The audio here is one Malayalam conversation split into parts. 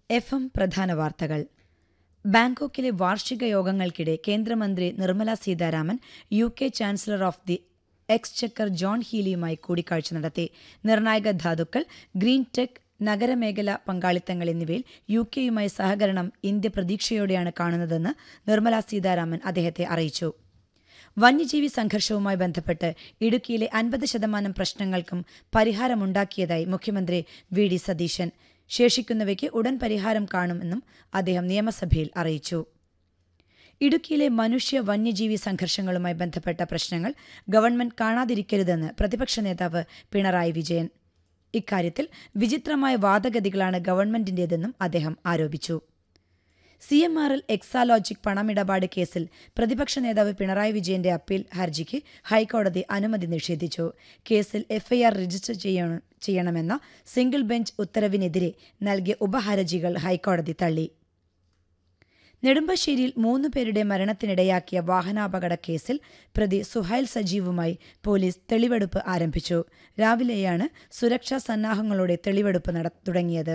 എഫ് എം പ്രധാന വാർത്തകൾ ബാങ്കോക്കിലെ വാർഷിക യോഗങ്ങൾക്കിടെ കേന്ദ്രമന്ത്രി Nirmala Sitharaman U K chancellor of the exchequer John ഹീലിയുമായി കൂടിക്കാഴ്ച നടത്തി നിർണായക ധാതുക്കൾ ഗ്രീൻ ടെക് നഗരമേഖല പങ്കാളിത്തങ്ങൾ എന്നിവയിൽ യു കെയുമായി സഹകരണം ഇന്ത്യ പ്രതീക്ഷയോടെയാണ് കാണുന്നതെന്ന് നിർമ്മല സീതാരാമൻ അദ്ദേഹത്തെ അറിയിച്ചു വന്യജീവി സംഘർഷവുമായി ബന്ധപ്പെട്ട് ഇടുക്കിയിലെ അൻപത് ശതമാനം പ്രശ്നങ്ങൾക്കും പരിഹാരമുണ്ടാക്കിയതായി മുഖ്യമന്ത്രി വി ഡി സതീശൻ ശേഷിക്കുന്നവയ്ക്ക് ഉടൻ പരിഹാരം കാണുമെന്നും അദ്ദേഹം നിയമസഭയിൽ അറിയിച്ചു ഇടുക്കിയിലെ മനുഷ്യ വന്യജീവി സംഘർഷങ്ങളുമായി ബന്ധപ്പെട്ട പ്രശ്നങ്ങൾ ഗവൺമെന്റ് കാണാതിരിക്കരുതെന്ന് പ്രതിപക്ഷ നേതാവ് പിണറായി വിജയൻ ഇക്കാര്യത്തിൽ വിചിത്രമായ വാദഗതികളാണ് ഗവൺമെന്റിന്റേതെന്നും അദ്ദേഹം ആരോപിച്ചു C M R L Exalogic പണമിടപാട് കേസിൽ പ്രതിപക്ഷ നേതാവ് പിണറായി വിജയന്റെ അപ്പീൽ ഹർജിക്ക് ഹൈക്കോടതി അനുമതി നിഷേധിച്ചു കേസിൽ എഫ്ഐആർ രജിസ്റ്റർ ചെയ്യണ- ചെയ്യണമെന്ന സിംഗിൾ ബെഞ്ച് ഉത്തരവിനെതിരെ നൽകിയ ഉപഹർജികൾ ഹൈക്കോടതി തള്ളി നെടുമ്പശ്ശേരിയിൽ മൂന്ന് പേരുടെ മരണത്തിനിടയാക്കിയ വാഹനാപകട കേസിൽ പ്രതി സുഹൈൽ സജീവുമായി പോലീസ് തെളിവെടുപ്പ് ആരംഭിച്ചു രാവിലെയാണ് സുരക്ഷാ സന്നാഹങ്ങളോടെ തെളിവെടുപ്പ് നട തുടങ്ങിയത്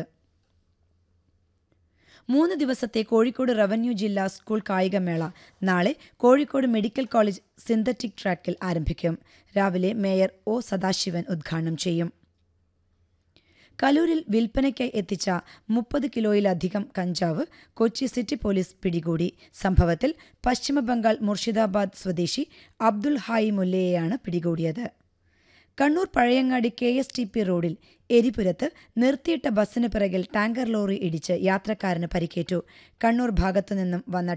മൂന്ന് ദിവസത്തെ കോഴിക്കോട് റവന്യൂ ജില്ലാ സ്കൂൾ കായികമേള നാളെ കോഴിക്കോട് മെഡിക്കൽ കോളേജ് സിന്തറ്റിക് ട്രാക്കിൽ ആരംഭിക്കും രാവിലെ മേയർ ഒ സദാശിവൻ ഉദ്ഘാടനം ചെയ്യും കലൂരിൽ വിൽപ്പനയ്ക്കായി എത്തിച്ച മുപ്പത് കിലോയിലധികം കഞ്ചാവ് കൊച്ചി സിറ്റി പോലീസ് പിടികൂടി സംഭവത്തിൽ പശ്ചിമബംഗാൾ മുർഷിദാബാദ് സ്വദേശി അബ്ദുൾ ഹായി മുല്ലയെയാണ് പിടികൂടിയത് Kannur Pazhayangadi K S T P റോഡിൽ എരിപുരത്ത് നിർത്തിയിട്ട ബസ്സിന് പിറകിൽ ടാങ്കർ ലോറി ഇടിച്ച് യാത്രക്കാരന് പരിക്കേറ്റു കണ്ണൂർ ഭാഗത്തുനിന്നും വന്ന